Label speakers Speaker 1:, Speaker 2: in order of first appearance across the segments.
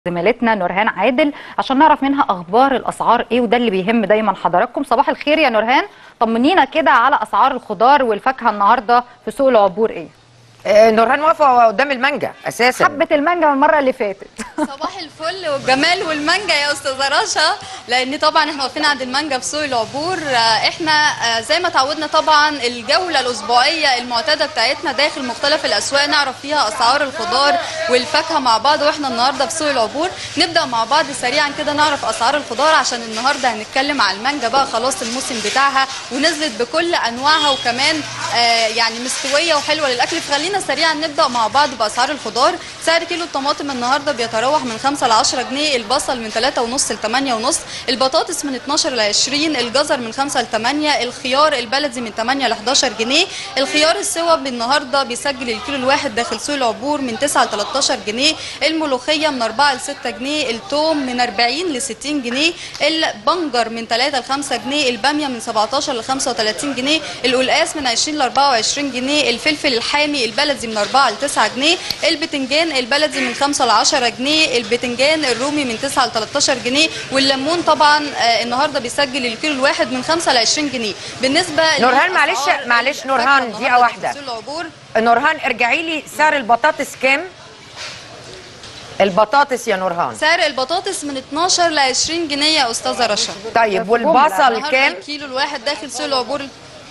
Speaker 1: زميلتنا نورهان عادل عشان نعرف منها اخبار الاسعار ايه وده اللي بيهم دايما حضراتكم صباح الخير يا نورهان طمنينا كده على اسعار الخضار والفاكهه النهارده في سوق العبور ايه
Speaker 2: آه، نورهان واقفه قدام المانجا اساسا
Speaker 1: حبه المانجا من المره اللي فاتت
Speaker 3: صباح الفل والجمال والمانجا يا استاذه رشا لان طبعا احنا واقفين عند المانجا في سوق العبور آه، احنا آه، زي ما تعودنا طبعا الجوله الاسبوعيه المعتاده بتاعتنا داخل مختلف الاسواق نعرف فيها اسعار الخضار والفاكهه مع بعض واحنا النهارده في سوق العبور نبدا مع بعض سريعا كده نعرف اسعار الخضار عشان النهارده هنتكلم على المانجا بقى خلاص الموسم بتاعها ونزلت بكل انواعها وكمان آه، يعني مستويه وحلوه للاكل فخلينا سريعا نبدا مع بعض باسعار الخضار سعر كيلو الطماطم النهارده بيتراوح من 5 ل 10 جنيه البصل من 3 ونص ل 8 ونص البطاطس من 12 ل 20 الجزر من 5 ل 8 الخيار البلدي من 8 ل 11 جنيه الخيار السوب النهارده بيسجل الكيلو الواحد داخل سوق العبور من 9 ل 13 جنيه الملوخيه من 4 ل 6 جنيه التوم من 40 ل 60 جنيه البنجر من 3 ل 5 جنيه الباميه من 17 ل 35 جنيه القلقاس من 20 ل 24 جنيه الفلفل الحامي البلدي من 4 ل 9 جنيه البتنجان البلدي من 5 ل 10 جنيه البتنجان الرومي من 9 ل 13 جنيه والليمون طبعا آه، النهارده بيسجل الكيلو الواحد من 5 ل 20 جنيه بالنسبه
Speaker 2: نورهان،
Speaker 3: للأسعار
Speaker 2: معلش- معلش
Speaker 3: الفاكهة
Speaker 2: نورهان،
Speaker 3: النهاردة
Speaker 2: دقيقة
Speaker 3: في
Speaker 2: واحدة.
Speaker 3: سوق العبور
Speaker 2: نورهان ارجعي لي سعر البطاطس كام البطاطس يا نورهان
Speaker 3: سعر البطاطس من 12 ل 20 جنيه يا استاذه رشا
Speaker 2: طيب
Speaker 1: في جملة.
Speaker 2: والبصل
Speaker 3: النهارده
Speaker 2: كام
Speaker 3: الكيلو الواحد داخل سوق العبور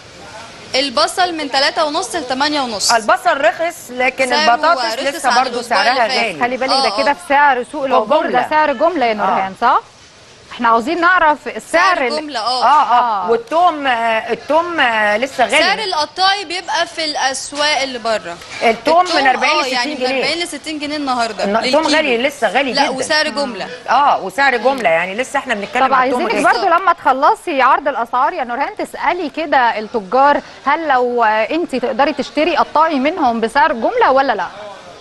Speaker 3: البصل من 3 ونص ل 8 ونص
Speaker 2: البصل رخص لكن
Speaker 3: سعره
Speaker 2: البطاطس
Speaker 3: رخص
Speaker 2: لسه
Speaker 3: عن
Speaker 2: برضو
Speaker 3: الأسبوع
Speaker 2: سعرها
Speaker 3: اللي فات.
Speaker 2: غالي
Speaker 1: خلي بالك
Speaker 3: آه،
Speaker 1: ده كده
Speaker 3: آه.
Speaker 1: في سعر سوق العبور
Speaker 2: جملة.
Speaker 1: ده سعر جمله يا نورهان صح احنا عاوزين نعرف السعر
Speaker 3: سعر
Speaker 1: ال-
Speaker 3: جمله
Speaker 2: اه
Speaker 3: اه
Speaker 2: اه
Speaker 1: آه.
Speaker 2: والثوم آه، الثوم آه، لسه
Speaker 3: سعر
Speaker 2: غالي
Speaker 3: القطاعي بيبقى في الاسواق اللي بره
Speaker 2: الثوم من 40
Speaker 3: آه،
Speaker 2: ل 60
Speaker 3: يعني من 40
Speaker 2: جنيه
Speaker 3: ل 60 جنيه النهارده
Speaker 2: الثوم
Speaker 3: للكيلو.
Speaker 2: غالي لسه غالي
Speaker 3: لا
Speaker 2: جدا
Speaker 3: وسعر جمله
Speaker 2: اه وسعر جمله يعني لسه احنا بنتكلم
Speaker 1: طب
Speaker 2: عن الثوم
Speaker 1: عايزينك
Speaker 2: الرخيص.
Speaker 1: برضو لما تخلصي عرض الاسعار يا نورهان تسالي كده التجار هل لو انت تقدري تشتري قطاعي منهم بسعر جمله ولا لا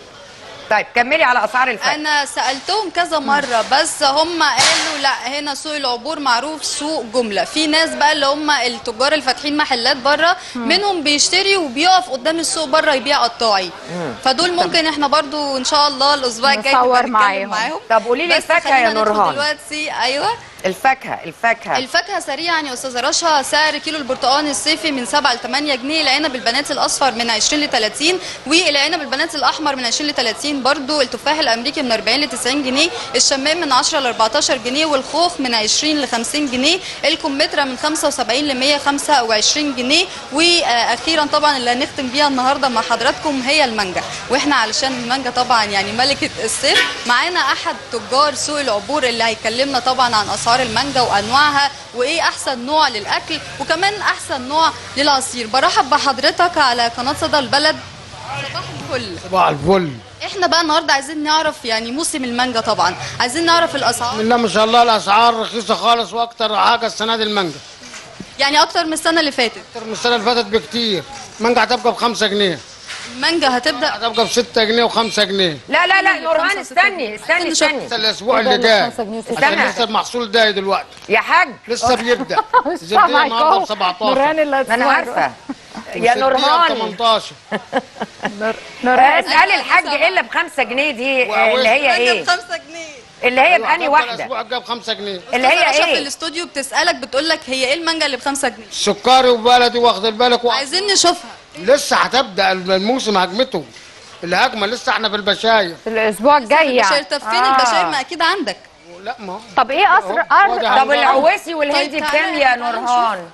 Speaker 2: طيب كملي على اسعار الفاكهه
Speaker 3: انا سالتهم كذا مره بس هم قالوا لا هنا سوق العبور معروف سوق جمله في ناس بقى اللي هم التجار اللي فاتحين محلات بره منهم بيشتري وبيقف قدام السوق بره يبيع قطاعي فدول ممكن احنا برضو ان شاء الله الاسبوع الجاي
Speaker 1: نصور
Speaker 3: نبقى نتكلم
Speaker 1: معاهم.
Speaker 3: معاهم
Speaker 2: طب قولي لي
Speaker 3: بس
Speaker 2: الفاكهة يا
Speaker 3: خلينا ندخل
Speaker 2: نورهان.
Speaker 3: دلوقتي ايوه
Speaker 2: الفاكهه الفاكهه
Speaker 3: الفاكهه سريعا يا استاذه رشا سعر كيلو البرتقال الصيفي من 7 ل 8 جنيه العنب البنات الاصفر من 20 ل 30 والعنب البنات الاحمر من 20 ل 30 برضو التفاح الامريكي من 40 ل 90 جنيه الشمام من 10 ل 14 جنيه والخوخ من 20 ل 50 جنيه الكمثرى من 75 ل 125 جنيه واخيرا طبعا اللي هنختم بيها النهارده مع حضراتكم هي المانجا واحنا علشان المانجا طبعا يعني ملكه الصيف معانا احد تجار سوق العبور اللي هيكلمنا طبعا عن اسعار المانجا وانواعها وايه احسن نوع للاكل وكمان احسن نوع للعصير برحب بحضرتك على قناه صدى البلد صباح الفل
Speaker 4: صباح الفل
Speaker 3: احنا بقى النهارده عايزين نعرف يعني موسم المانجا طبعا عايزين نعرف
Speaker 4: بسم
Speaker 3: الاسعار
Speaker 4: الله ما شاء الله الاسعار رخيصه خالص واكتر حاجه السنه دي المانجا
Speaker 3: يعني اكتر من السنه اللي فاتت
Speaker 4: اكتر من السنه اللي فاتت بكتير المانجا هتبقى ب 5 جنيه
Speaker 3: المانجا هتبدا
Speaker 4: هتبقى ب 6 جنيه و5 جنيه
Speaker 2: لا لا لا
Speaker 3: اللي
Speaker 2: نورهان
Speaker 3: خمسة وستة
Speaker 2: استني
Speaker 3: جنيه.
Speaker 2: استني
Speaker 3: عايزين نشوف.
Speaker 2: استني
Speaker 4: لسه الاسبوع
Speaker 1: ده
Speaker 4: اللي
Speaker 1: اللي
Speaker 4: جاي
Speaker 1: خمسة جنيه وستة
Speaker 4: عشان
Speaker 2: جنيه.
Speaker 4: لسه المحصول ده دلوقتي
Speaker 2: يا حاج
Speaker 4: لسه بيبدا
Speaker 1: مش
Speaker 4: الزبديه
Speaker 1: سامعك
Speaker 4: النهارده
Speaker 1: اهو
Speaker 4: ب 17
Speaker 1: نورهان اللي
Speaker 2: ما انا
Speaker 1: هتصوره.
Speaker 2: عارفه يا
Speaker 4: والزبدية ب
Speaker 2: نورهان
Speaker 4: 18
Speaker 1: نور- نورهان
Speaker 2: اسالي الحاج ايه اللي بخمسة جنيه دي آه،
Speaker 4: وعاوز-
Speaker 2: اللي هي ايه
Speaker 3: ب 5 جنيه
Speaker 2: اللي هي بأني
Speaker 4: هتبقى
Speaker 2: واحده
Speaker 4: الاسبوع الجاي ب 5 جنيه
Speaker 2: اللي هي
Speaker 3: أستاذة رشا
Speaker 2: إيه؟
Speaker 3: في الاستوديو بتسالك بتقول لك هي ايه المانجا اللي ب 5 جنيه
Speaker 4: سكري وبلدي واخد بالك و...
Speaker 3: عايزين نشوفها
Speaker 4: لسه هتبدا الموسم هجمته الهجمه لسه احنا في البشاير
Speaker 1: في الاسبوع الجاي
Speaker 3: البشاير
Speaker 1: يعني
Speaker 3: طب فين
Speaker 2: آه.
Speaker 3: البشاير ما اكيد عندك
Speaker 4: لا ما هو
Speaker 1: طب ايه اسر
Speaker 4: أهو، وادي
Speaker 1: أر...
Speaker 2: طب العويسي والهندي
Speaker 3: طيب
Speaker 2: بكام
Speaker 3: تعالى-
Speaker 2: يا
Speaker 3: تعالى
Speaker 2: نورهان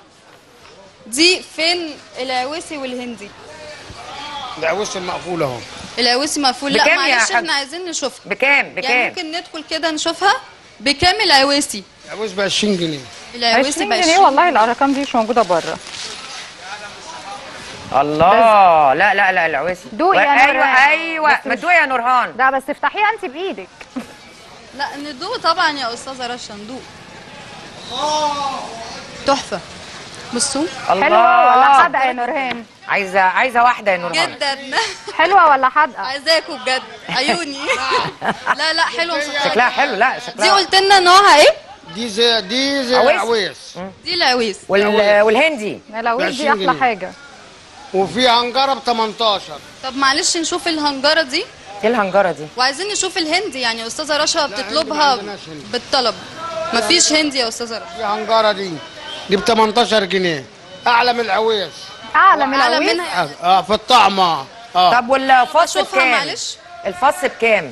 Speaker 3: دي فين العويسي والهندي
Speaker 4: العويس المقفول اهو
Speaker 3: العويسي مقفول لا
Speaker 2: بكام يا
Speaker 3: معلش
Speaker 2: حاج؟
Speaker 3: احنا عايزين نشوفها
Speaker 2: بكام
Speaker 3: يعني
Speaker 2: بكام
Speaker 3: ممكن ندخل كده نشوفها بكام العويسي
Speaker 4: العويس ب 20 جنيه
Speaker 3: العويسي
Speaker 1: 20
Speaker 3: ب
Speaker 1: جنيه
Speaker 3: 20
Speaker 1: والله الارقام دي مش موجوده بره
Speaker 2: الله لا لا لا العويسي
Speaker 1: دوقي يا
Speaker 2: ايوه
Speaker 1: نورهان.
Speaker 2: ايوه
Speaker 1: بس
Speaker 2: ما
Speaker 1: مش-
Speaker 2: تدوقي يا نورهان
Speaker 1: ده بس افتحيها انت بايدك
Speaker 3: لا ندوق طبعا يا استاذه رشا ندوق تحفه بصوا
Speaker 1: حلوه ولا حادقه يا نورهان
Speaker 2: عايزه عايزه واحده يا نورهان
Speaker 3: جدا
Speaker 1: حلوه ولا حادقه
Speaker 3: عايزاكوا بجد عيوني لا لا حلوه مسكرة.
Speaker 2: شكلها حلو لا
Speaker 3: دي
Speaker 2: شكلها
Speaker 3: قلت لنا نوعها ايه
Speaker 4: دي زي دي زي
Speaker 2: عويس.
Speaker 4: العويس
Speaker 3: دي العويس
Speaker 2: وال... والهندي
Speaker 1: لو دي
Speaker 4: 20
Speaker 1: احلى
Speaker 4: جنيه.
Speaker 1: حاجه
Speaker 4: وفي هنجره ب 18
Speaker 3: طب معلش نشوف الهنجره دي
Speaker 2: ايه الهنجره دي
Speaker 3: وعايزين نشوف الهندي يعني استاذه رشا بتطلبها
Speaker 4: عندناش هندي.
Speaker 3: بالطلب مفيش هندي يا استاذه رشا
Speaker 4: دي هنجره دي دي ب 18 جنيه اعلى من العويس
Speaker 1: اعلى من
Speaker 3: أعلى
Speaker 1: العويس
Speaker 3: منها
Speaker 4: اه آه، في الطعم اه اه
Speaker 2: طب والفص
Speaker 3: أشوفها
Speaker 2: بكام
Speaker 3: معلش.
Speaker 2: الفص بكام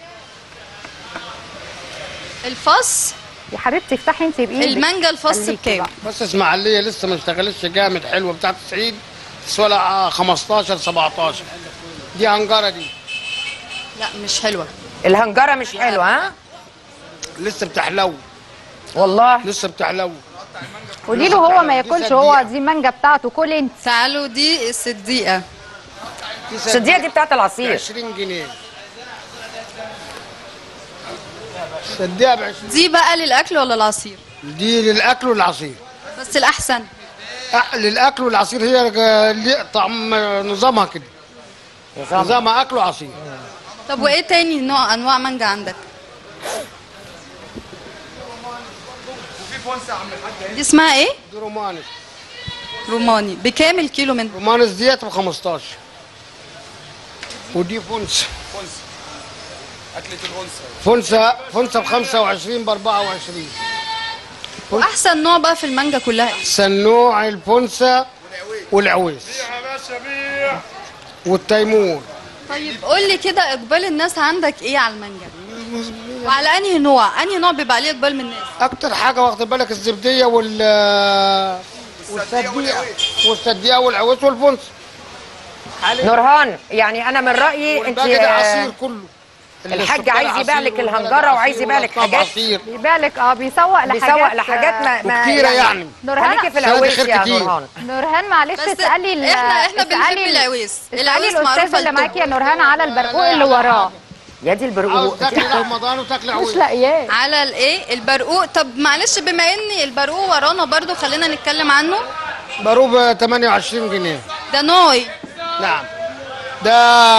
Speaker 3: الفص
Speaker 1: يا حبيبتي افتحي انت بايدك
Speaker 3: المانجا الفص
Speaker 1: خليكي
Speaker 3: بكام
Speaker 1: بقى.
Speaker 4: بس اسماعيليه لسه ما اشتغلتش جامد حلوه بتاعت 90 تسوى لها 15 17 دي هنجره دي
Speaker 3: لا مش حلوه
Speaker 2: الهنجره مش حلوه ها
Speaker 4: لسه بتحلو
Speaker 2: والله
Speaker 4: لسه بتحلو
Speaker 1: قولي له هو ما
Speaker 4: دي
Speaker 1: ياكلش
Speaker 4: صديقة.
Speaker 1: هو دي المانجا بتاعته كل انت
Speaker 3: تعالوا دي الصديقه
Speaker 4: دي
Speaker 2: الصديقه دي بتاعت
Speaker 4: ب
Speaker 2: العصير
Speaker 4: 20 جنيه صدقها ب 20
Speaker 3: دي بقى للاكل ولا العصير
Speaker 4: دي للاكل والعصير
Speaker 3: بس الاحسن
Speaker 4: أ- للاكل والعصير هي ج- ليه طعم نظامها كده
Speaker 2: نظام
Speaker 4: نظامها اكل وعصير
Speaker 3: طب وايه تاني نوع انواع مانجا عندك دي اسمها ايه
Speaker 4: دي رومانس
Speaker 3: روماني بكام الكيلو من
Speaker 4: رومانس ديت ب 15 ودي فونس
Speaker 5: أكلة الأنثى
Speaker 4: فونسة فونسة ب 25 ب 24
Speaker 3: واحسن نوع بقى في المانجا كلها ايه
Speaker 4: سنوع الفونسة والعويس
Speaker 5: يا باشا بيع
Speaker 4: والتيمور
Speaker 3: طيب قول لي كده اقبال الناس عندك ايه على المانجا وعلى انهي نوع انهي نوع بيبقى عليه اقبال من الناس
Speaker 4: اكتر حاجة واخد بالك الزبدية وال والصديقة والصديقة والعويس والفونسة
Speaker 2: نورهان يعني انا من رايي انت
Speaker 4: والباقي ده عصير كله
Speaker 2: الحاج عايز يبيع لك الهنجرة وعايز يبيع لك حاجات.
Speaker 4: عصير
Speaker 1: بيبيع لك اه بيسوق لحاجات
Speaker 2: بيسوق لحاجات ما, ما
Speaker 4: وكتيرة يعني.
Speaker 1: نورهان
Speaker 2: خليكي في
Speaker 4: سنة
Speaker 2: العويس
Speaker 4: خير
Speaker 2: يا
Speaker 4: كتير.
Speaker 2: نورهان
Speaker 1: نورهان معلش
Speaker 3: بس
Speaker 1: اسالي ال-
Speaker 3: احنا احنا
Speaker 1: اسألي
Speaker 3: بنحب
Speaker 1: ال-
Speaker 3: العويس
Speaker 1: اسالي
Speaker 3: العويس
Speaker 1: الاستاذ
Speaker 3: معروفه
Speaker 1: اللي معاكي يا
Speaker 3: التوب.
Speaker 1: نورهان على البرقوق اللي وراه
Speaker 2: يا دي
Speaker 4: عاوز
Speaker 2: البرقوق
Speaker 4: تاكل رمضان وتاكل
Speaker 1: مش
Speaker 4: عويس
Speaker 1: لاقياه
Speaker 3: على الايه البرقوق طب معلش بما ان البرقوق ورانا برضو خلينا نتكلم عنه
Speaker 4: بروب 28 جنيه
Speaker 3: ده نوعي
Speaker 4: نعم ده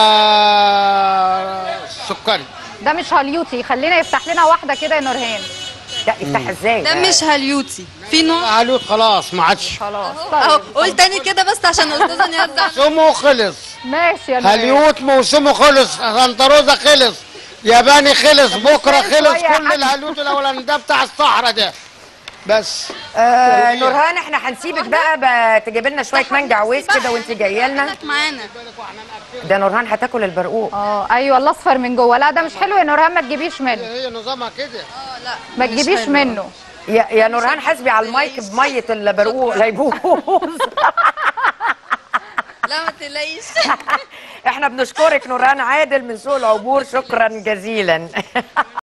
Speaker 4: سكري
Speaker 1: ده مش هليوتي خلينا يفتح لنا واحده كده يا نورهان
Speaker 2: لا افتح ازاي
Speaker 3: ده مش هليوتي في نوع
Speaker 4: قالوا خلاص ما عادش
Speaker 1: خلاص
Speaker 3: اهو
Speaker 1: طيب
Speaker 3: قول تاني كده بس عشان الاستاذه نياد زعلت.
Speaker 4: سمو خلص
Speaker 1: ماشي يا نورهان
Speaker 4: هليوت موسمه خلص سنتروزا خلص ياباني خلص بكره خلص
Speaker 1: شوية يا
Speaker 4: كل
Speaker 1: حاج.
Speaker 4: الهليوت الاولاني ده بتاع الصحراء ده بس
Speaker 2: آه نورهان احنا هنسيبك بقى, بقى تجيب لنا شويه مانجا عويس كده وانت جايه لنا
Speaker 3: خليك معانا
Speaker 2: ده نورهان هتاكل البرقوق
Speaker 1: اه ايوه الاصفر من جوه لا ده مش حلو يا نورهان ما تجيبيش منه
Speaker 4: هي نظامها كده
Speaker 3: اه لا
Speaker 1: ما
Speaker 3: مش
Speaker 1: تجيبيش
Speaker 3: حلو.
Speaker 1: منه
Speaker 2: يا, يا نورهان حاسبي على المايك بميه البرقوق لا يبوظ
Speaker 3: لا ما تلاقيش
Speaker 2: احنا بنشكرك نورهان عادل من سوق العبور شكرا جزيلا